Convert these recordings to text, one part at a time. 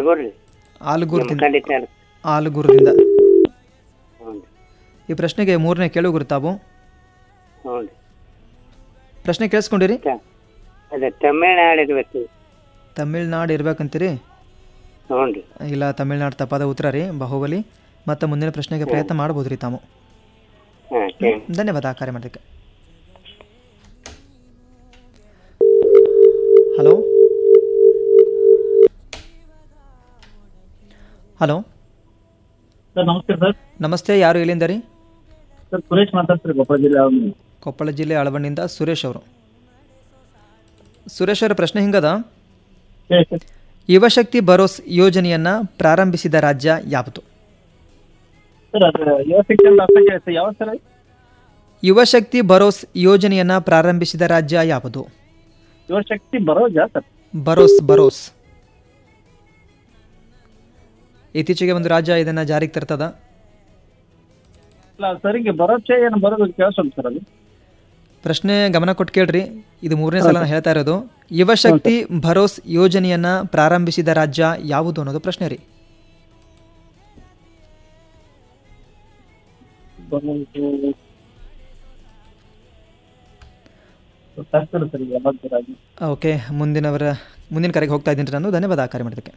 ಆಲ್ಗೋರಿ ಆಲೂಗೂರು ಖಂಡಿತ ಆಲೂಗೂರದಿಂದ ಹ್ಞೂ ರೀ ಈ ಪ್ರಶ್ನೆಗೆ ಮೂರನೇ ಕೇಳುಗರು ತಾವು ಹ್ಞೂ ರೀ ಪ್ರಶ್ನೆ ಕೇಳಿಸ್ಕೊಂಡಿರಿ ತ- ಅದೇ ತಮಿಳ್ನಾಡು ಇರ್ಬೇಕು ತಮಿಳ್ನಾಡು ಇರ್ಬೇಕಂತೀರಿ ಹ್ಞೂ ರೀ ಇಲ್ಲ ತಮಿಳ್ನಾಡು ತಪ್ಪಾದ ಉತ್ತರ ರೀ ಬಾಹುಬಲಿ ಮತ್ತು ಮುಂದಿನ ಪ್ರಶ್ನೆಗೆ ಪ್ರಯತ್ನ ಮಾಡ್ಬೋದು ರೀ ತಾವು ಹಾಂ ಧನ್ಯವಾದ ಕಾರ್ಯ ಮಾಡೋದಕ್ಕೆ ಹಲೋ ಹಲೋ ಸರ್ ನಮಸ್ತೆ ಸರ್ ನಮಸ್ತೆ ಯಾರು ಎಲ್ಲಿಂದ ರೀ ಸರ್ ಸುರೇಶ್ ಮಾತಾಡ್ತೀರಿ ಕೊಪ್ಪಳ ಜಿಲ್ಲೆ ಅವ್ರು. ಕೊಪ್ಪಳ ಜಿಲ್ಲೆ ಅಳಬಣ್ಣಿಂದ ಸುರೇಶ್ ಅವರು ಸುರೇಶ್ ಅವರ ಪ್ರಶ್ನೆ ಹಿಂಗದ ಹೇಳಿ ಸರ್. ಯುವಶಕ್ತಿ ಭರೋಸ್ ಯೋಜನೆಯನ್ನ ಪ್ರಾರಂಭಿಸಿದ ರಾಜ್ಯ ಯಾವುದು ಸರ್ ಅದು ಯುವ ಶಿಕ್ಷಣ ರಾಷ್ಟ್ರಕ್ಕೆ ಸರ್ ಯಾವ ಸರ್ ಅದು? ಯುವಶಕ್ತಿ ಭರೋಸ್ ಯೋಜನೆಯನ್ನ ಪ್ರಾರಂಭಿಸಿದ ರಾಜ್ಯ ಯಾವುದು ಯುವ ಶಕ್ತಿ ಬರೋಜಾ ಸರ್ ಭರೋಸ್ ಭರೋಸ್ ಇತ್ತೀಚೆಗೆ ಒಂದು ರಾಜ್ಯ ಇದನ್ನ ಜಾರಿಗೆ ತರ್ತದ ಇಲ್ಲ ಸರಿಗೆ ಭರೋಸೆ ಏನು ಬರೋದು ಕೇಳಿಸೋದು ಸರ್ ಅದು ಪ್ರಶ್ನೆ ಗಮನ ಕೊಟ್ಟು ಕೇಳ್ರಿ ಇದು ಮೂರನೇ ಸಲ ನಾನು ಹೇಳ್ತಾ ಇರೋದು ಯುವಶಕ್ತಿ ಭರೋಸ್ ಯೋಜನೆಯನ್ನ ಪ್ರಾರಂಭಿಸಿದ ರಾಜ್ಯ ಯಾವುದು ಅನ್ನೋದು ಪ್ರಶ್ನೆ ರೀ ಬರೋದು ಗೊತ್ತಾಗ್ತದೆ ಸರ್ ಈಗ ಯಾವ್ದು ಸರ್ ಅದು. ಓಕೆ ಮುಂದಿನವರ ಮುಂದಿನ ಕರೆಗೆ ಹೋಗ್ತಾ ಇದ್ದೀನಿ ನಾನು ಧನ್ಯವಾದ ಕಾರ್ಯ ಮಾಡೋದಕ್ಕೆ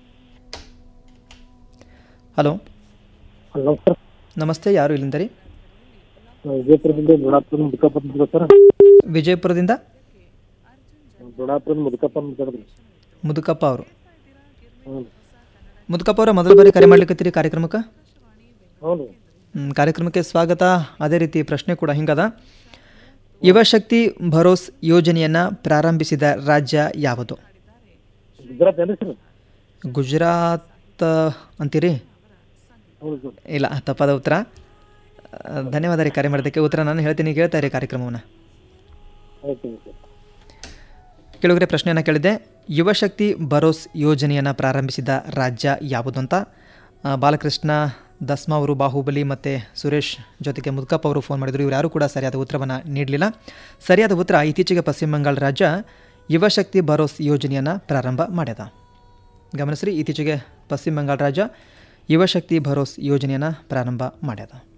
ಹಲೋ ಹಲೋ ಸರ್ ನಮಸ್ತೆ ಯಾರು ಇಲ್ಲಿಂದ ರೀ ವಿಜಯಪುರದಿಂದ ಗುಣಾಪುರ ಮುದುಕಪ್ಪ ಅಂತ ಸರ್ ವಿಜಯಪುರದಿಂದ ಗುಣಾಪುರ ಮುದುಕಪ್ಪ ಅಂತ ಮುದುಕಪ್ಪ ಅವರು ಹ್ಞೂ ಮುದುಕಪ್ಪ ಅವರ ಮೊದಲ ಬಾರಿ ಕರೆ ಮಾಡ್ಲಿಕ್ಕತ್ತೀರಿ ಕಾರ್ಯಕ್ರಮಕ್ಕೆ ಹ್ಞೂ ರೀ ಹ್ಮ್, ಕಾರ್ಯಕ್ರಮಕ್ಕೆ ಸ್ವಾಗತ ಅದೇ ರೀತಿ ಪ್ರಶ್ನೆ ಕೂಡ ಹಿಂಗದ ಯುವಶಕ್ತಿ ಭರೋಸ್ ಯೋಜನೆಯನ್ನ ಪ್ರಾರಂಭಿಸಿದ ರಾಜ್ಯ ಯಾವುದು ಗುಜರಾತ್ ಏನು ಸರ್ ಗುಜರಾತ್ ಅಂತೀರಿ ಹ್ಞೂ ಸರ್ ಇಲ್ಲ ತಪ್ಪಾದ ಉತ್ತರ ಆ, ಧನ್ಯವಾದ ರೀ ಕರೆ ಮಾಡೋದಕ್ಕೆ ಉತ್ತರ ನಾನು ಹೇಳ್ತೀನಿ ಕೇಳ್ತಾ ಇರಿ ಕಾರ್ಯಕ್ರಮವನ್ನು ಆಯ್ತು ಸರ್ ಕೆಲವರಿಗೆ ಪ್ರಶ್ನೆಯನ್ನು ಕೇಳಿದೆ ಯುವಶಕ್ತಿ ಭರೋಸ್ ಯೋಜನೆಯನ್ನು ಪ್ರಾರಂಭಿಸಿದ ರಾಜ್ಯ ಯಾವುದು ಅಂತ ಆ, ಬಾಲಕೃಷ್ಣ ದಸ್ಮಾ ಅವರು ಬಾಹುಬಲಿ ಮತ್ತು ಸುರೇಶ್ ಜೊತೆಗೆ ಮುದ್ಕಪ್ಪ ಅವರು ಫೋನ್ ಮಾಡಿದರು ಇವರು ಯಾರೂ ಕೂಡ ಸರಿಯಾದ ಉತ್ತರವನ್ನು ನೀಡಲಿಲ್ಲ ಸರಿಯಾದ ಉತ್ತರ ಇತ್ತೀಚೆಗೆ ಪಶ್ಚಿಮ ಬಂಗಾಳ ರಾಜ್ಯ ಯುವಶಕ್ತಿ ಭರೋಸ್ ಯೋಜನೆಯನ್ನು ಪ್ರಾರಂಭ ಮಾಡ್ಯದ ಗಮನಿಸ್ರಿ ಇತ್ತೀಚೆಗೆ ಪಶ್ಚಿಮ ಬಂಗಾಳ ರಾಜ್ಯ ಯುವಶಕ್ತಿ ಭರೋಸ್ ಯೋಜನೆಯನ್ನು ಪ್ರಾರಂಭ ಮಾಡ್ಯದ